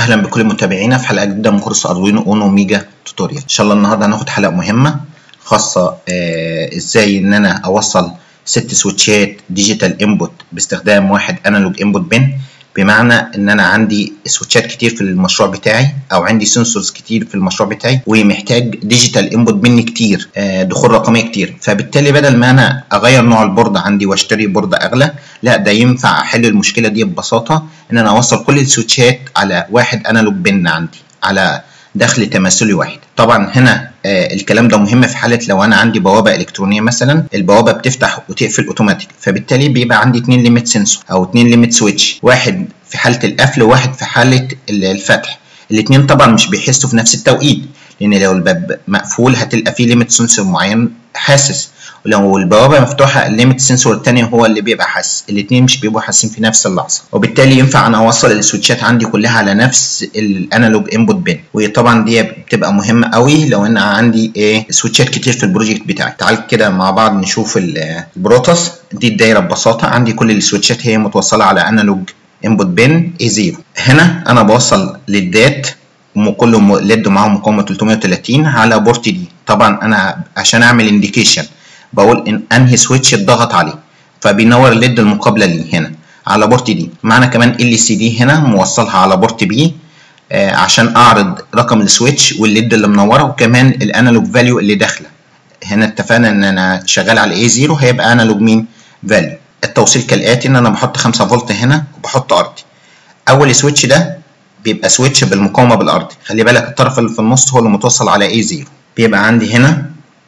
اهلا بكل متابعينا في حلقه جديده من كورس اردوينو اونو ميجا توتوريال ان شاء الله النهارده هناخد حلقه مهمه خاصه آه ازاي ان انا اوصل ست سويتشات ديجيتال انبوت باستخدام واحد انالوج انبوت بن بمعنى ان انا عندي سويتشات كتير في المشروع بتاعي او عندي سنسورز كتير في المشروع بتاعي ومحتاج ديجيتال انبوت بن كتير آه دخول رقميه كتير فبالتالي بدل ما انا اغير نوع البورده عندي واشتري بورده اغلى لا ده ينفع احل المشكله دي ببساطه ان انا اوصل كل السويتشات على واحد انالوج بن عندي على دخل تماثلي واحد طبعا هنا آه الكلام ده مهم في حاله لو انا عندي بوابه الكترونيه مثلا البوابه بتفتح وتقفل اوتوماتيك فبالتالي بيبقى عندي اتنين ليميت سنسور او اتنين ليميت سويتش واحد في حاله القفل وواحد في حاله الفتح الاتنين طبعا مش بيحسوا في نفس التوقيت لان لو الباب مقفول هتلقى فيه ليميت سنسور معين حاسس ولو البوابه مفتوحه الليميت سنسور الثاني هو اللي بيبقى حاسس الاثنين مش بيبقوا حاسين في نفس اللحظه وبالتالي ينفع انا اوصل السويتشات عندي كلها على نفس الانالوج انبوت بن وطبعا دي بتبقى مهمه قوي لو انا عندي ايه سويتشات كتير في البروجكت بتاعي تعال كده مع بعض نشوف البروتوس دي الدايره ببساطه عندي كل السويتشات هي متوصله على انالوج انبوت بن اي 0 هنا انا بوصل للدات كل ليد معاه مقاومه 330 على بورت دي طبعا انا عشان اعمل انديكيشن بقول ان انهي سويتش اتضغط عليه فبينور الليد المقابله ليه هنا على بورت دي معنا كمان ال سي دي هنا موصلها على بورت بي آه عشان اعرض رقم السويتش والليد اللي منوره وكمان الانالوج فاليو اللي داخله هنا اتفقنا ان انا شغال على اي 0 هيبقى انالوج مين فاليو التوصيل كالاتي ان انا بحط 5 فولت هنا وبحط ارضي اول سويتش ده بيبقى سويتش بالمقاومه بالارضي خلي بالك الطرف اللي في النص هو اللي متوصل على اي 0 بيبقى عندي هنا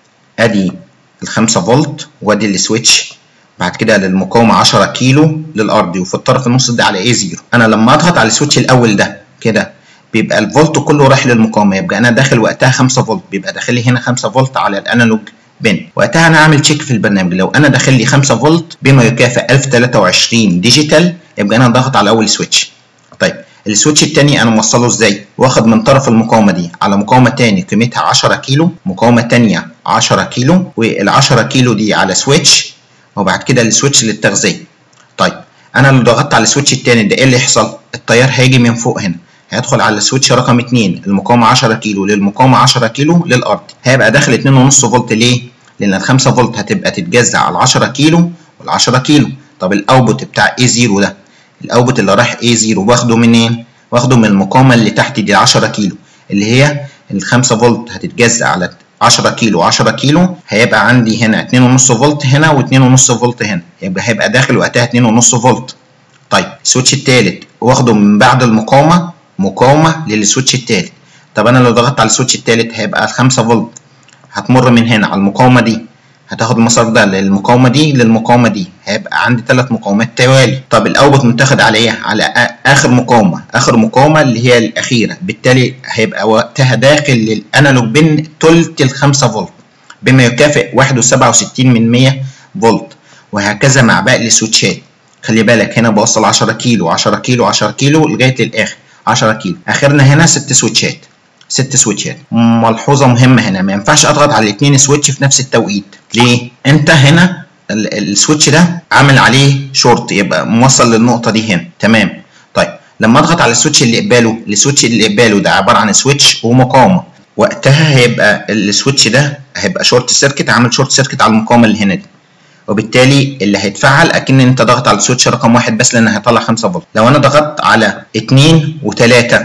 ادي ال 5 فولت وادي السويتش بعد كده للمقاومه 10 كيلو للارضي وفي الطرف النص ده على اي 0 انا لما اضغط على السويتش الاول ده كده بيبقى الفولت كله رايح للمقاومه يبقى انا داخل وقتها 5 فولت بيبقى داخل لي هنا 5 فولت على الانالوج بن وقتها انا اعمل تشيك في البرنامج لو انا داخل لي 5 فولت بما يكافئ 1023 ديجيتال يبقى انا ضاغط على اول سويتش طيب السويتش التاني انا موصله ازاي واخد من طرف المقاومه دي على مقاومه تاني قيمتها 10 كيلو مقاومه تانية 10 كيلو وال 10 كيلو دي على سويتش وبعد كده السويتش للتغذيه طيب انا لو ضغطت على السويتش التاني ده ايه اللي يحصل التيار هيجي من فوق هنا هيدخل على السويتش رقم 2 المقاومه 10 كيلو للمقاومه 10 كيلو للارض هيبقى داخل 2.5 فولت ليه لان ال 5 فولت هتبقى تتجزأ على 10 كيلو وال 10 كيلو طب الاوتبوت بتاع اي 0 ده الاوتبوت اللي رايح اي 0 واخده منين واخده من المقاومه اللي تحت دي 10 كيلو اللي هي ال 5 فولت هتتجزأ على 10 كيلو 10 كيلو هيبقى عندي هنا 2.5 فولت هنا و2.5 فولت هنا يبقى هيبقى داخل وقتها 2.5 فولت طيب السويتش الثالث واخده من بعد المقاومه مقاومه للسويتش الثالث طب انا لو ضغطت على السويتش الثالث هيبقى ال 5 فولت هتمر من هنا على المقاومه دي هتاخد المسار ده للمقاومه دي للمقاومه دي هيبقى عندي ثلاث مقاومات توالي طب الاوتبوت متاخد على ايه على اخر مقاومه اخر مقاومه اللي هي الاخيره بالتالي هيبقى وقتها داخل للانالوج بن تلت ال 5 فولت بما يكافئ 1.67 من 100 فولت وهكذا مع باقي السويتشات خلي بالك هنا بوصل 10 كيلو 10 كيلو 10 كيلو لغايه للاخر 10 كيلو اخرنا هنا 6 سويتشات ست سويتشات ملحوظه مهمه هنا ما ينفعش اضغط على الاثنين سويتش في نفس التوقيت ليه انت هنا السويتش ده عامل عليه شورت يبقى موصل للنقطه دي هنا تمام طيب لما اضغط على السويتش اللي قباله السويتش اللي قباله ده عباره عن سويتش ومقاومه وقتها هيبقى السويتش ده هيبقى شورت سيركت عامل شورت سيركت على المقاومه اللي هنا دي وبالتالي اللي هيتفعل اكن انت ضغط على السويتش رقم واحد بس لان هيطلع 5 فولت لو انا ضغطت على 2 و3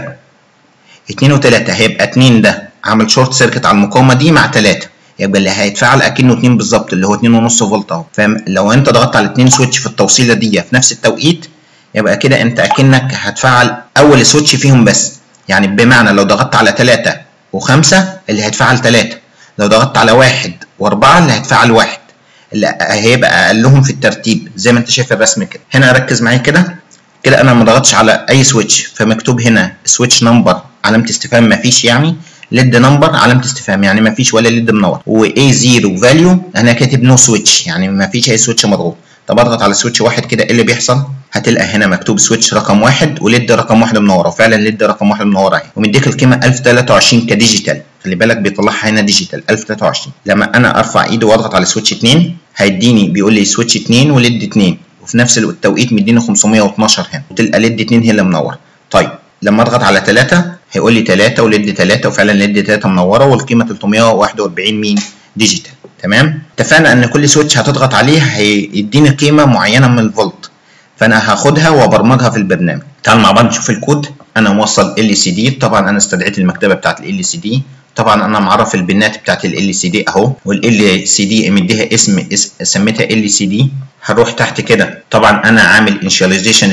2 و3 هيبقى 2 ده عامل شورت سيركت على المقاومه دي مع 3 يبقى اللي هيتفعل اكنه 2 بالظبط اللي هو 2.5 فولت اهو فاهم لو انت ضغطت على 2 سويتش في التوصيله دي في نفس التوقيت يبقى كده انت اكنك هتفعل اول سويتش فيهم بس يعني بمعنى لو ضغطت على 3 و5 اللي هيتفعل 3 لو ضغطت على 1 و4 اللي هيتفعل 1 اللي هيبقى اقلهم في الترتيب زي ما انت شايف الرسم كده هنا ركز معايا كده كده انا ما ضغطتش على اي سويتش فمكتوب هنا سويتش نمبر علامه استفهام مفيش يعني ليد نمبر علامه استفهام يعني مفيش ولا ليد منور واي 0 فاليو انا كاتب نو سويتش يعني مفيش اي سويتش مضغوط طب اضغط على سويتش واحد كده ايه اللي بيحصل هتلقى هنا مكتوب سويتش رقم واحد وليد رقم واحد منوره وفعلا ليد رقم واحد منوره اهي ومديك القيمه 1023 كديجيتال خلي بالك بيطلعها هنا ديجيتال 1023 لما انا ارفع ايدي واضغط على سويتش 2 هيديني بيقول لي سويتش 2 وليد 2 وفي نفس التوقيت مديني 512 هنا وتلقى ليد 2 هي اللي منور طيب لما اضغط على 3 هيقول لي 3 وليد 3 وفعلا ليد 3 منوره والقيمه 341 مين ديجيتال تمام اتفقنا ان كل سويتش هتضغط عليه هيديني قيمه معينه من الفولت فانا هاخدها وابرمجها في البرنامج تعال مع بعض نشوف الكود انا موصل ال سي دي طبعا انا استدعيت المكتبه بتاعت ال سي دي طبعا انا معرف البنات بتاعت ال سي دي اهو والال سي دي مديها اسم, اسم سميتها ال سي دي هروح تحت كده طبعا انا عامل انشاليزيشن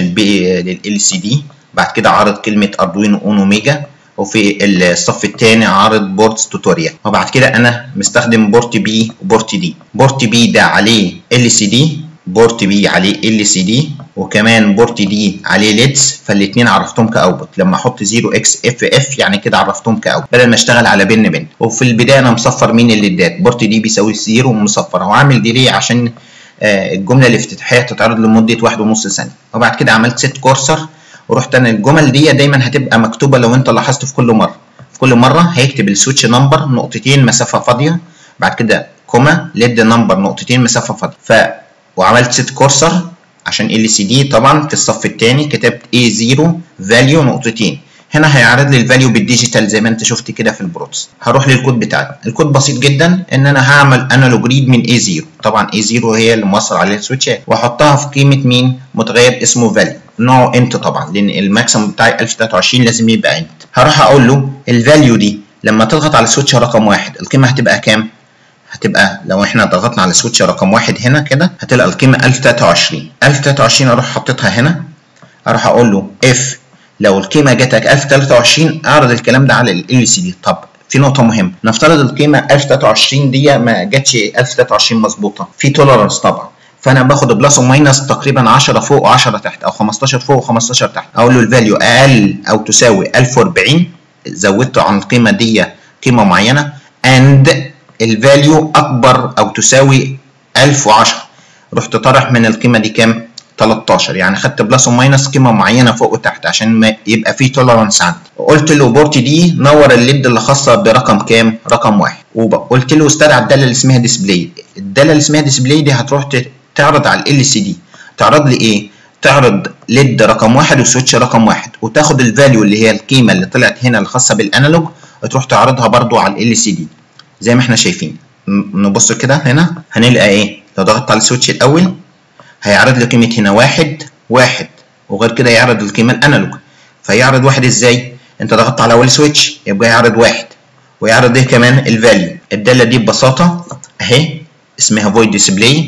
لل سي دي بعد كده عارض كلمه اردوينو اونو ميجا وفي الصف الثاني عارض بورتس توتوريال وبعد كده انا مستخدم بورت بي وبورت دي بورت بي ده عليه ال سي دي بورت بي عليه ال سي دي وكمان بورت دي عليه ليدز فالاثنين عرفتهم كاوتبوت لما احط 0 اكس اف اف يعني كده عرفتهم كاوتبوت بدل ما اشتغل على بن بن وفي البدايه انا مصفر مين الليدات بورت دي بيساوي 0 ومصفر وعامل ديلي عشان آه الجمله الافتتاحيه تتعرض لمده واحد ونص ثانيه وبعد كده عملت ست كورسر ورحت انا الجمل دي دايما هتبقى مكتوبه لو انت لاحظت في كل مره في كل مره هيكتب السويتش نمبر نقطتين مسافه فاضيه بعد كده كوما ليد نمبر نقطتين مسافه فاضيه ف وعملت ست كورسر عشان ال سي دي طبعا في الصف الثاني كتبت اي 0 فاليو نقطتين هنا هيعرض لي الفاليو بالديجيتال زي ما انت شفت كده في البروتس هروح للكود بتاعي الكود بسيط جدا ان انا هعمل انالوج ريد من اي 0 طبعا اي 0 هي اللي موصل عليها السويتشات واحطها في قيمه مين متغير اسمه فاليو نوعه انت طبعا لان الماكسيمم بتاعي 1023 لازم يبقى انت هروح اقول له الفاليو دي لما تضغط على السويتش رقم واحد القيمه هتبقى كام هتبقى لو احنا ضغطنا على السويتش رقم واحد هنا كده هتلاقي القيمه 1023 1023 اروح حاططها هنا اروح اقول له اف لو القيمه جاتك 1023 اعرض الكلام ده على ال سي دي طب في نقطة مهمة نفترض القيمة 1023 دي ما جاتش 1023 مظبوطة في توليرانس طبعا فانا باخد بلس وماينس تقريبا 10 فوق و10 تحت او 15 فوق و15 تحت اقول له الفاليو اقل او تساوي 1040 زودت عن القيمة دي قيمة معينة and الفاليو اكبر او تساوي 1010 رحت طرح من القيمه دي كام 13 يعني خدت بلس وماينس قيمه معينه فوق وتحت عشان ما يبقى في توليرانس عندي قلت له بورت دي نور الليد اللي خاصه برقم كام رقم واحد وقلت له استدعى الداله اللي اسمها ديسبلاي الداله اللي اسمها ديسبلاي دي هتروح تعرض على ال سي دي تعرض لي ايه تعرض ليد رقم واحد وسويتش رقم واحد وتاخد الفاليو اللي هي القيمه اللي طلعت هنا الخاصه بالانالوج وتروح تعرضها برضو على ال سي دي زي ما احنا شايفين نبص كده هنا هنلقى ايه لو ضغطت على السويتش الاول هيعرض لي قيمه هنا واحد واحد وغير كده يعرض القيمه الانالوج فيعرض واحد ازاي انت ضغطت على اول سويتش يبقى يعرض واحد ويعرض ايه كمان الفاليو الداله دي ببساطه اهي اسمها void display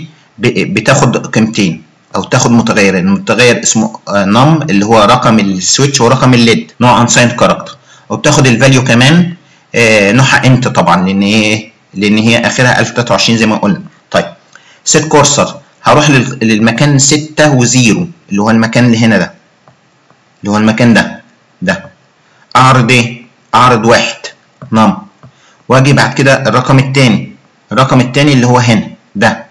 بتاخد قيمتين او تاخد متغيرين متغير اسمه نم اللي هو رقم السويتش ورقم الليد نوع unsigned كاركتر وبتاخد الفاليو كمان آه نوعها انت طبعا لان ايه لان هي اخرها 1023 زي ما قلنا طيب سيت كورسر هروح للمكان 6 و0 اللي هو المكان اللي هنا ده اللي هو المكان ده ده اعرض ايه اعرض واحد نم واجي بعد كده الرقم الثاني الرقم الثاني اللي هو هنا ده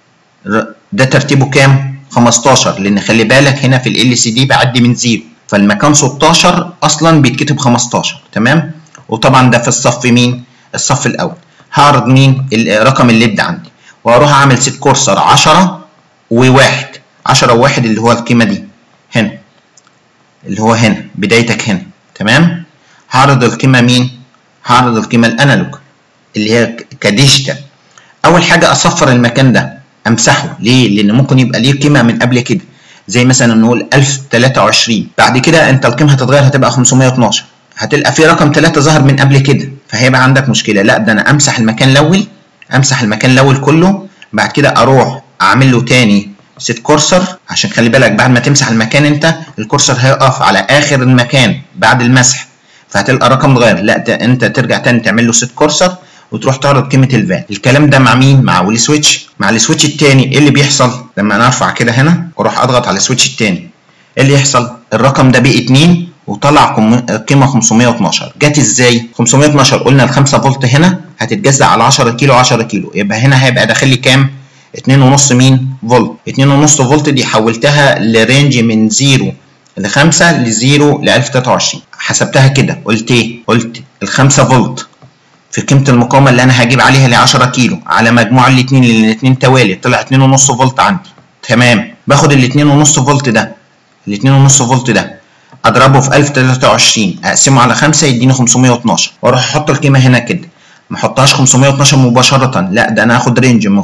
ده ترتيبه كام 15 لان خلي بالك هنا في ال سي دي بعدي من زيرو فالمكان 16 اصلا بيتكتب 15 تمام وطبعا ده في الصف مين الصف الاول هعرض مين رقم الليد عندي واروح اعمل سيت كورسر 10 وواحد 10 وواحد اللي هو القيمه دي هنا اللي هو هنا بدايتك هنا تمام هعرض القيمه مين هعرض القيمه الانالوج اللي هي كديجيتال اول حاجه اصفر المكان ده امسحه ليه لان ممكن يبقى ليه قيمه من قبل كده زي مثلا نقول 1023 بعد كده انت القيمه هتتغير هتبقى 512 هتلقى في رقم 3 ظهر من قبل كده فهيبقى عندك مشكله لا ده انا امسح المكان الاول امسح المكان الاول كله بعد كده اروح اعمل له تاني سيت كورسر عشان خلي بالك بعد ما تمسح المكان انت الكورسر هيقف على اخر المكان بعد المسح فهتلقى رقم اتغير لا ده انت ترجع تاني تعمل له سيت كورسر وتروح تعرض قيمه الفان الكلام ده مع مين مع ويل سويتش مع السويتش التاني ايه اللي بيحصل لما انا ارفع كده هنا واروح اضغط على السويتش التاني ايه اللي يحصل الرقم ده بقى 2 وطلع قيمه 512 جت ازاي 512 قلنا ال 5 فولت هنا هتتجزأ على 10 كيلو 10 كيلو يبقى هنا هيبقى داخل لي كام 2.5 مين فولت 2.5 فولت دي حولتها لرينج من 0 ل 5 ل 0 ل 1023 حسبتها كده قلت ايه قلت ال 5 فولت في قيمه المقاومه اللي انا هجيب عليها ل 10 كيلو على مجموع الاثنين لان الاثنين توالي طلع 2.5 فولت عندي تمام باخد ال 2.5 فولت ده ال 2.5 فولت ده اضربه في 1023 اقسمه على 5 يديني 512 واروح احط القيمه هنا كده ما احطهاش 512 مباشره لا ده انا هاخد رينج من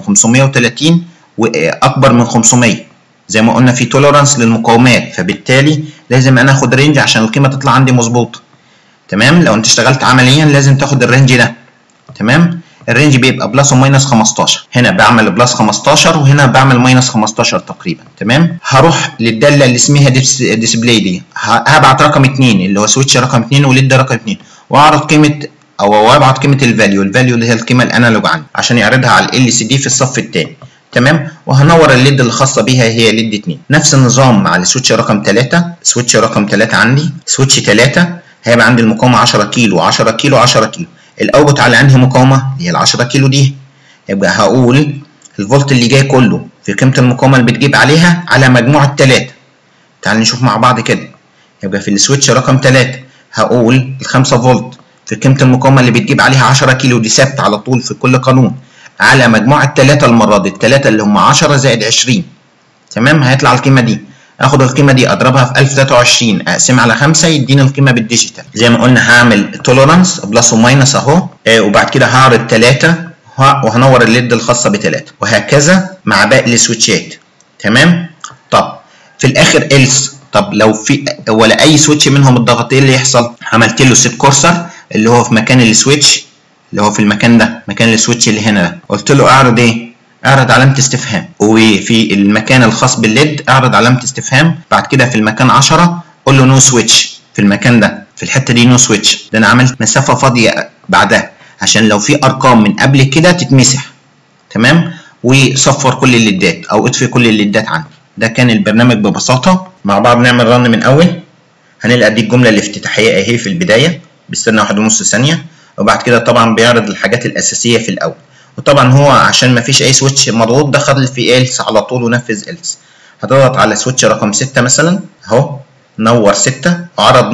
530 واكبر من 500 زي ما قلنا في توليرانس للمقاومات فبالتالي لازم انا اخد رينج عشان القيمه تطلع عندي مظبوطه تمام لو انت اشتغلت عمليا لازم تاخد الرينج ده تمام الرينج بيبقى بلس وماينس 15 هنا بعمل بلس 15 وهنا بعمل ماينس 15 تقريبا تمام هروح للداله اللي اسمها ديسبلاي دي هبعت رقم 2 اللي هو سويتش رقم 2 وليد رقم 2 واعرض قيمه او ابعت قيمه الفاليو الفاليو اللي هي القيمه الانالوج عندي عشان يعرضها على ال سي دي في الصف الثاني تمام وهنور الليد الخاصه بيها هي ليد 2 نفس النظام مع السويتش رقم 3 سويتش رقم 3 عندي سويتش 3 هيبقى عندي المقاومه 10 كيلو 10 كيلو 10 كيلو الاوتبوت على انهي مقاومه اللي هي ال 10 كيلو دي يبقى هقول الفولت اللي جاي كله في قيمه المقاومه اللي بتجيب عليها على مجموع الثلاثه تعال نشوف مع بعض كده يبقى في السويتش رقم 3 هقول ال 5 فولت في قيمه المقاومه اللي بتجيب عليها 10 كيلو دي ثابته على طول في كل قانون على مجموع الثلاثه المره دي الثلاثه اللي هم 10 زائد 20 تمام هيطلع القيمه دي اخد القيمه دي اضربها في 1023 اقسمها على 5 يديني القيمه بالديجيتال زي ما قلنا هعمل توليرانس بلس وماينس اهو آه وبعد كده هعرض 3 وهنور الليد الخاصه ب 3 وهكذا مع باقي السويتشات تمام طب في الاخر إلس طب لو في ولا اي سويتش منهم اتضغط ايه اللي يحصل عملت له سيت كورسر اللي هو في مكان السويتش اللي هو في المكان ده مكان السويتش اللي هنا ده قلت له اعرض ايه اعرض علامة استفهام وفي المكان الخاص بالليد اعرض علامة استفهام بعد كده في المكان 10 قول له نو سويتش في المكان ده في الحتة دي نو سويتش ده انا عملت مسافة فاضية بعدها عشان لو في ارقام من قبل كده تتمسح تمام وصفر كل الليدات او اطفي كل الليدات عندي ده كان البرنامج ببساطة مع بعض نعمل رن من اول هنلقى دي الجملة الافتتاحية اهي في البداية بيستنى واحد ونص ثانية وبعد كده طبعا بيعرض الحاجات الاساسية في الاول وطبعا هو عشان ما فيش اي سويتش مضغوط دخل في إلس على طول ونفذ إلس هتضغط على سويتش رقم 6 مثلا اهو نور 6 عرض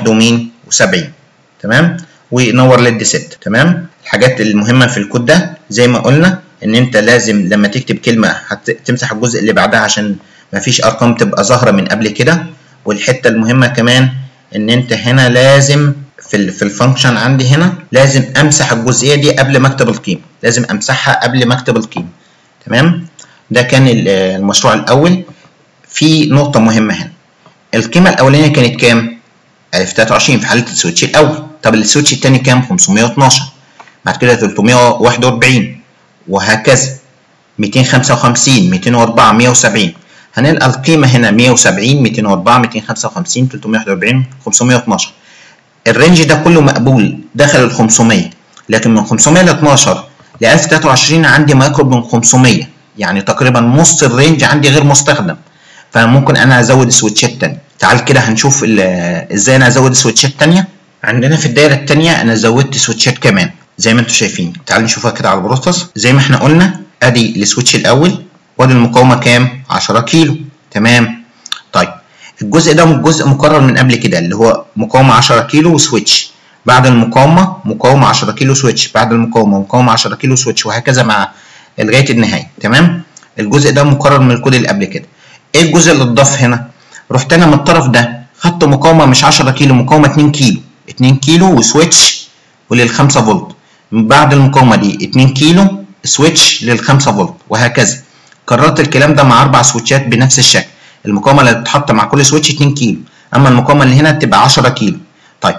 171 تمام ونور ليد 6 تمام الحاجات المهمه في الكود ده زي ما قلنا ان انت لازم لما تكتب كلمه هتمسح الجزء اللي بعدها عشان ما فيش ارقام تبقى ظاهره من قبل كده والحته المهمه كمان ان انت هنا لازم في في الفانكشن عندي هنا لازم امسح الجزئيه دي قبل ما اكتب القيمه لازم امسحها قبل ما اكتب القيمه تمام ده كان المشروع الاول في نقطه مهمه هنا القيمه الاولانيه كانت كام 1023 في حاله السويتش الاول طب السويتش الثاني كام 512 بعد كده 341 وهكذا 255 204 170 هنلقى القيمه هنا 170 204 255 341 512 الرينج ده كله مقبول داخل ال 500 لكن من 500 ل 12 ل 1023 عندي ما يقرب من 500 يعني تقريبا نص الرينج عندي غير مستخدم فممكن انا ازود سويتشات تانية تعال كده هنشوف ازاي انا ازود سويتشات تانية عندنا في الدايره التانية انا زودت سويتشات كمان زي ما انتم شايفين تعال نشوفها كده على البروتوس زي ما احنا قلنا ادي السويتش الاول وادي المقاومه كام 10 كيلو تمام طيب الجزء ده جزء مكرر من قبل كده اللي هو مقاومه 10 كيلو وسويتش بعد المقاومه مقاومه 10 كيلو سويتش بعد المقاومه مقاومه 10 كيلو سويتش وهكذا مع لغايه النهايه تمام الجزء ده مكرر من الكود اللي قبل كده ايه الجزء اللي اتضاف هنا رحت انا من الطرف ده خدت مقاومه مش 10 كيلو مقاومه 2 كيلو 2 كيلو وسويتش ولل 5 فولت بعد المقاومه دي 2 كيلو سويتش لل 5 فولت وهكذا كررت الكلام ده مع اربع سويتشات بنفس الشكل المقاومه اللي بتتحط مع كل سويتش 2 كيلو اما المقاومه اللي هنا تبقى 10 كيلو طيب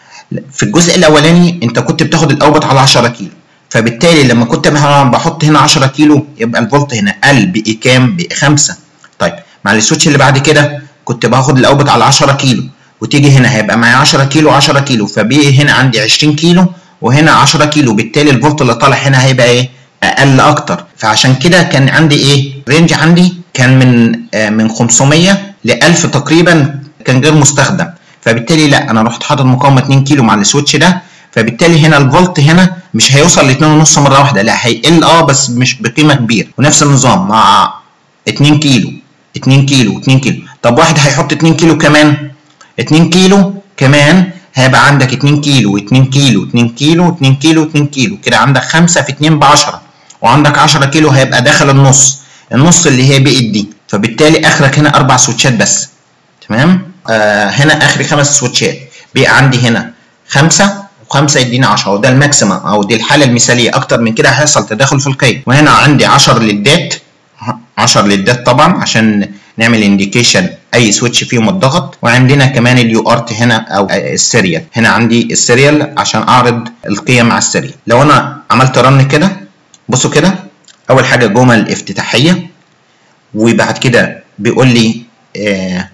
في الجزء الاولاني انت كنت بتاخد الاوبت على 10 كيلو فبالتالي لما كنت بحط هنا 10 كيلو يبقى الفولت هنا قل بقي كام بقي 5 طيب مع السويتش اللي بعد كده كنت باخد الاوبت على 10 كيلو وتيجي هنا هيبقى معايا 10 كيلو 10 كيلو فبقي هنا عندي 20 كيلو وهنا 10 كيلو بالتالي الفولت اللي طالع هنا هيبقى ايه اقل اكتر فعشان كده كان عندي ايه رينج عندي كان من آه من 500 ل 1000 تقريبا كان غير مستخدم فبالتالي لا انا رحت حاطط مقاومه 2 كيلو مع السويتش ده فبالتالي هنا الفولت هنا مش هيوصل ل 2.5 مره واحده لا هيقل اه بس مش بقيمه كبيره ونفس النظام مع 2 كيلو 2 كيلو 2 كيلو طب واحد هيحط 2 كيلو كمان 2 كيلو كمان هيبقى عندك 2 كيلو و2 كيلو 2 كيلو 2 كيلو 2 كيلو كده عندك 5 في 2 ب 10 وعندك 10 كيلو هيبقى داخل النص النص اللي هي بقت دي فبالتالي اخرك هنا اربع سويتشات بس تمام آه هنا اخري خمس سويتشات بقى عندي هنا خمسه وخمسه يديني 10 وده الماكسيمم او دي الحاله المثاليه اكتر من كده هيحصل تداخل في القيم وهنا عندي 10 ليدات 10 ليدات طبعا عشان نعمل انديكيشن اي سويتش فيهم الضغط وعندنا كمان اليو ارت هنا او السيريال هنا عندي السيريال عشان اعرض القيم على السيريال لو انا عملت رن كده بصوا كده اول حاجه جمل افتتاحيه وبعد كده بيقول لي آه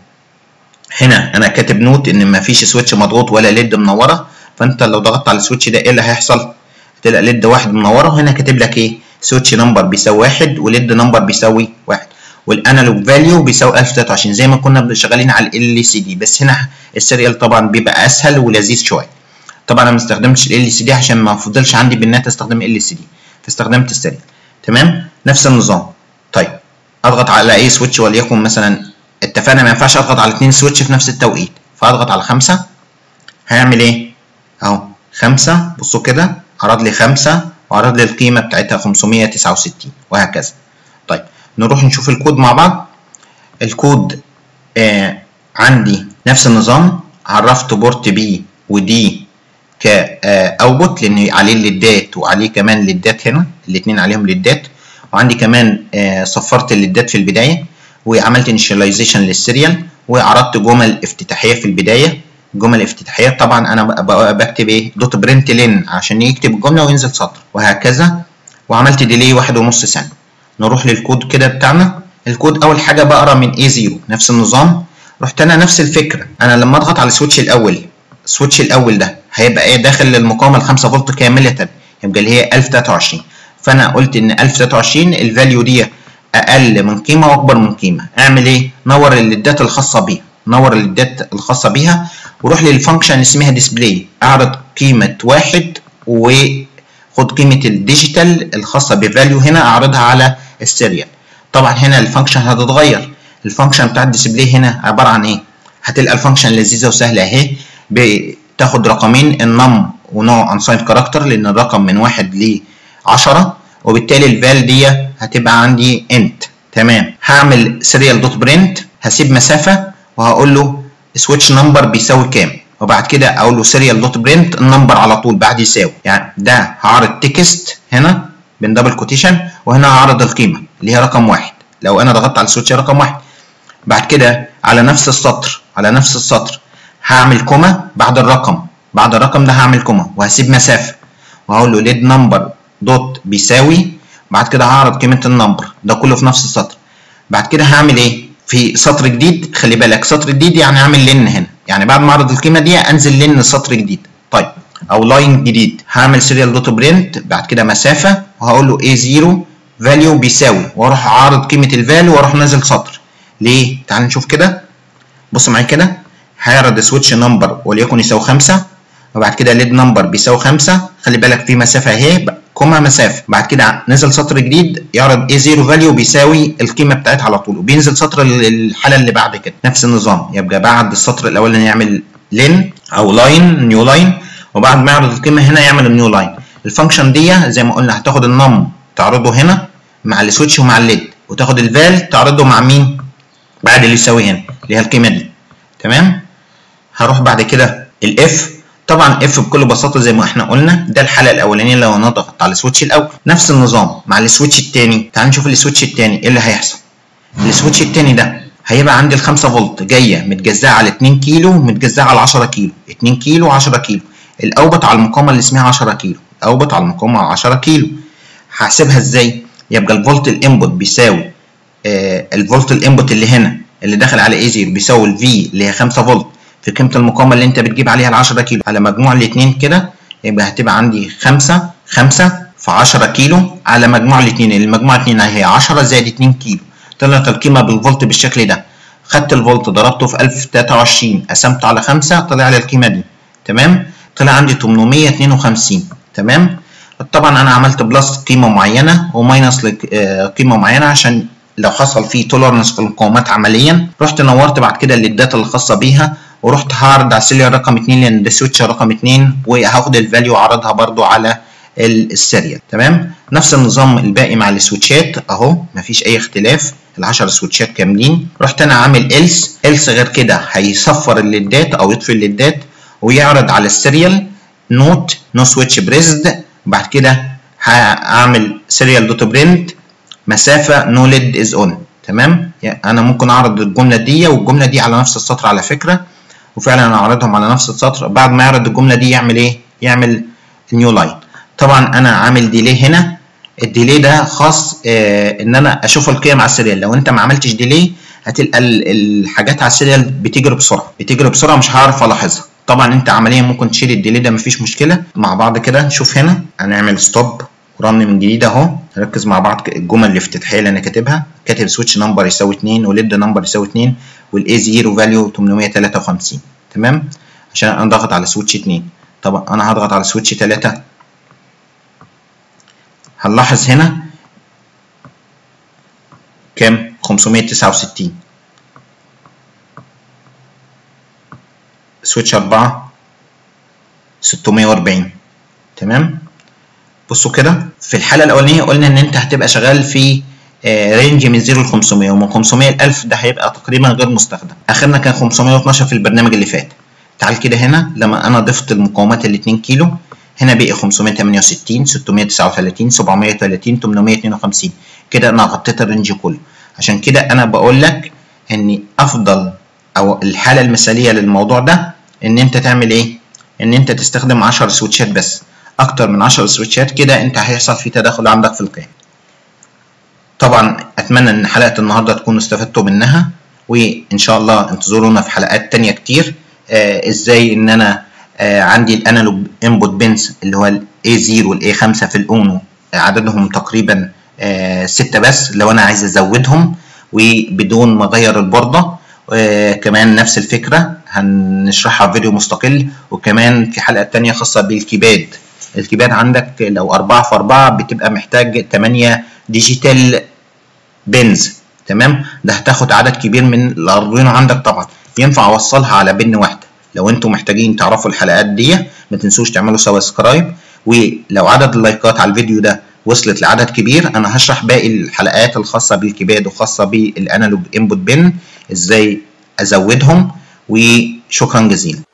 هنا انا كاتب نوت ان مفيش سويتش مضغوط ولا ليد منوره فانت لو ضغطت على السويتش ده ايه اللي هيحصل هتلاقي ليد واحد منوره وهنا كاتب لك ايه سويتش نمبر بيساوي واحد وليد نمبر بيساوي واحد والانالوج فاليو بيساوي 1023 زي ما كنا شغالين على ال سي دي بس هنا السيريال طبعا بيبقى اسهل ولذيذ شويه طبعا انا ما استخدمتش ال سي دي عشان ما فضلش عندي بالنت استخدم ال سي دي فاستخدمت السيريال تمام نفس النظام طيب اضغط على اي سويتش وليكن مثلا اتفقنا ما ينفعش اضغط على اثنين سويتش في نفس التوقيت فاضغط على خمسة هيعمل ايه اهو خمسة بصوا كده عرض لي خمسة وعرض لي القيمة بتاعتها 569 وهكذا طيب نروح نشوف الكود مع بعض الكود آه عندي نفس النظام عرفت بورت بي ودي كاوتبوت لان عليه الليدات وعليه كمان ليدات هنا الاثنين عليهم ليدات وعندي كمان آه صفرت الليدات في البدايه وعملت انيشاليزيشن للسيريال وعرضت جمل افتتاحيه في البدايه جمل افتتاحيه طبعا انا بكتب ايه دوت برنت لين عشان يكتب الجمله وينزل سطر وهكذا وعملت ديلي واحد ونص ثانيه نروح للكود كده بتاعنا الكود اول حاجه بقرا من A0 نفس النظام رحت انا نفس الفكره انا لما اضغط على السويتش الاول السويتش الاول ده هيبقى ايه داخل للمقاومه ال 5 فولت كامله يبقى اللي هي 1023 فانا قلت ان 1023 الفاليو دي اقل من قيمه واكبر من قيمه اعمل ايه نور الليدات الخاصه بيها نور الليدات الخاصه بيها وروح للفانكشن اسمها ديسبلاي اعرض قيمه واحد وخد قيمه الديجيتال الخاصه بفاليو هنا اعرضها على السيريال طبعا هنا الفانكشن هتتغير الفانكشن بتاع الديسبلاي هنا عباره عن ايه هتلقى الفانكشن لذيذه وسهله اهي بتاخد رقمين النم ونوع انسايد كاركتر لان الرقم من واحد ل 10 وبالتالي الفال دي هتبقى عندي انت تمام هعمل سيريال دوت برنت هسيب مسافه وهقول له سويتش نمبر بيساوي كام وبعد كده اقول له سيريال دوت برنت النمبر على طول بعد يساوي يعني ده هعرض تكست هنا بين دبل كوتيشن وهنا هعرض القيمه اللي هي رقم واحد لو انا ضغطت على السويتش رقم واحد بعد كده على نفس السطر على نفس السطر هعمل كوما بعد الرقم بعد الرقم ده هعمل كوما وهسيب مسافه وهقول له ليد نمبر دوت بيساوي بعد كده هعرض قيمه النمبر ده كله في نفس السطر بعد كده هعمل ايه في سطر جديد خلي بالك سطر جديد يعني هعمل لين هنا يعني بعد ما اعرض القيمه دي انزل لين سطر جديد طيب او لاين جديد هعمل سيريال دوت برنت بعد كده مسافه وهقول له A0 فاليو بيساوي واروح عارض قيمه الفاليو واروح نازل سطر ليه تعال نشوف كده بص معايا كده هيعرض سويتش نمبر وليكن يساوي 5 وبعد كده ليد نمبر بيساوي 5 خلي بالك في مسافه اهي كوما مسافه بعد كده نزل سطر جديد يعرض A0 فاليو بيساوي القيمه بتاعتها على طول وبينزل سطر الحاله اللي بعد كده نفس النظام يبقى بعد السطر الاولاني يعمل لين او لاين نيو لاين وبعد ما يعرض القيمه هنا يعمل النيو لاين الفانكشن دي زي ما قلنا هتاخد النم تعرضه هنا مع السويتش ومع الليد وتاخد الفال تعرضه مع مين بعد اللي يساوي هنا اللي هي القيمه دي تمام هروح بعد كده الاف طبعا اف بكل بساطه زي ما احنا قلنا ده الحاله الاولانيه لو انا ضغطت على السويتش الاول نفس النظام مع السويتش الثاني تعال نشوف السويتش الثاني ايه اللي هيحصل السويتش الثاني ده هيبقى عندي ال 5 فولت جايه متجزاه على 2 كيلو متجزاه على 10 كيلو 2 كيلو 10 كيلو الاوبت على المقاومه اللي اسمها 10 كيلو اوبت على المقاومه 10 كيلو هحسبها ازاي يبقى الفولت الانبوت بيساوي آه الفولت الانبوت اللي هنا اللي داخل على اي 0 بيساوي الفي اللي هي 5 فولت في قيمه المقاومه اللي انت بتجيب عليها ال 10 كيلو على مجموع الاثنين كده يبقى هتبقى عندي 5 5 في 10 كيلو على مجموع الاثنين المجموع الاثنين هي 10 زائد 2 كيلو طلعت القيمه بالفولت بالشكل ده خدت الفولت ضربته في 1023 قسمت على 5 طلع لي القيمه دي تمام طلع عندي 852 تمام طبعا انا عملت بلس قيمه معينه وماينس قيمه معينه عشان لو حصل فيه تولرنس في المقاومات عمليا رحت نورت بعد كده الليدات الخاصه بيها ورحت هعرض على السيريال رقم 2 لان ده سويتش رقم 2 وهاخد الفاليو اعرضها برده على السيريال تمام نفس النظام الباقي مع السويتشات اهو مفيش اي اختلاف ال10 سويتشات كاملين رحت انا عامل إلس إلس غير كده هيصفر الليدات او يطفي الليدات ويعرض على السيريال نوت نو سويتش بريزد بعد كده هعمل سيريال دوت برنت مسافه نو ليد از اون تمام يعني انا ممكن اعرض الجمله دي والجمله دي على نفس السطر على فكره وفعلا انا اعرضهم على نفس السطر بعد ما يعرض الجمله دي يعمل ايه يعمل نيو لاين طبعا انا عامل ديلي هنا الديلي ده خاص آه ان انا اشوف القيم على السيريال لو انت ما عملتش ديلي هتلقى الحاجات على السيريال بتجري بسرعه بتجري بسرعه مش هعرف الاحظها طبعا انت عمليا ممكن تشيل الديلي ده مفيش مشكله مع بعض كده نشوف هنا هنعمل ستوب ورن من جديد اهو نركز مع بعض الجمل الافتتاحيه اللي انا كاتبها كاتب سويتش نمبر يساوي 2 وليد نمبر يساوي 2 والاي 0 فاليو 853 تمام عشان انا ضغط على سويتش 2 طبعا انا هضغط على سويتش 3 هنلاحظ هنا كام 569 سويتش 4 640 تمام بصوا كده في الحاله الاولانيه قلنا ان انت هتبقى شغال في رينج من 0 ل 500 ومن 500 ل 1000 ده هيبقى تقريبا غير مستخدم اخرنا كان 512 في البرنامج اللي فات تعال كده هنا لما انا ضفت المقاومات ال 2 كيلو هنا بقي 568 639 730 852 كده انا غطيت الرينج كله عشان كده انا بقول لك ان افضل او الحاله المثاليه للموضوع ده ان انت تعمل ايه ان انت تستخدم 10 سويتشات بس اكتر من 10 سويتشات كده انت هيحصل في تداخل عندك في القيم طبعا اتمنى ان حلقه النهارده تكونوا استفدتوا منها وان شاء الله انتظرونا في حلقات تانية كتير آه ازاي ان انا آه عندي الانالوج انبوت بنز اللي هو الاي 0 والاي 5 في الاونو عددهم تقريبا آه ستة بس لو انا عايز ازودهم وبدون ما اغير البورده آه كمان نفس الفكره هنشرحها في فيديو مستقل وكمان في حلقه تانية خاصه بالكيباد الكيباد عندك لو 4 في 4 بتبقى محتاج 8 ديجيتال بنز تمام ده هتاخد عدد كبير من الاردوينو عندك طبعا ينفع اوصلها على بن واحده لو انتم محتاجين تعرفوا الحلقات دي ما تنسوش تعملوا سبسكرايب ولو عدد اللايكات على الفيديو ده وصلت لعدد كبير انا هشرح باقي الحلقات الخاصه بالكيباد وخاصه بالانالوج انبوت بن ازاي ازودهم وشكرا جزيلا